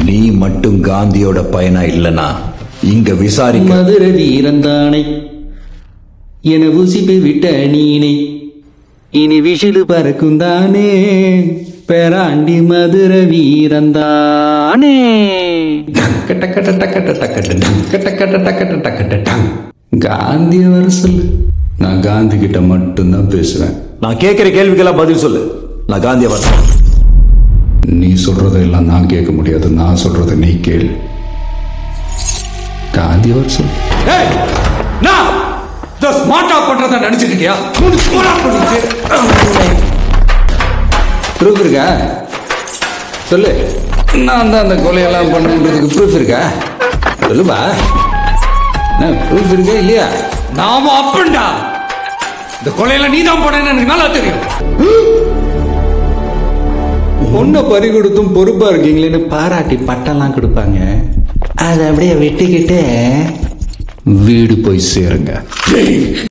நீ மட்டும் காந்தியோட பையனா இல்லனா இங்க விசாரிக்க மதுர வீரந்தானை என உசிப்பை விட்ட நீனை இனி விஷிலு பறக்கும் தானே பெராண்டி மதுர வீரந்தானே கட்ட கட்ட டக்கட்ட டக்கட்ட டம், கட்ட கட்ட டக்கட்ட டக்கட்ட டம். காந்திய வர சொல்லு நான் காந்தி கிட்ட மட்டும்தான் பேசுவேன் நான் கேட்கிற கேள்விக்கெல்லாம் பதில் சொல்லு நான் காந்திய வரேன் நீ சொல்றதெல்லாம் நான் கேட்க முடியாது நான் சொல்றத நீ கேள் காந்தி வர சொல்லு ஏய் நான் இந்த ஸ்மார்ட்டா பண்றத நினைச்சிட்டு இருக்கியா உனக்கு போடா பண்ணிட்டு ப்ரூஃப் இருக்கா சொல்லு நான் தான் அந்த கொலையெல்லாம் பண்ணுன்றதுக்கு ப்ரூஃப் இருக்கா சொல்லுப்பா ப்ரூஃப் இருக்கா இல்லையா நாம அப்பன்டா இந்த கொலையில நீ தான் போனேன்னு எனக்கு நல்லா தெரியும் பொண்ணை பறி கொடுத்தும் பொறுப்பா இருக்கீங்களேன்னு பாராட்டி பட்டம்லாம் கொடுப்பாங்க அதை அப்படியே வெட்டிக்கிட்டு வீடு போய் சேருங்க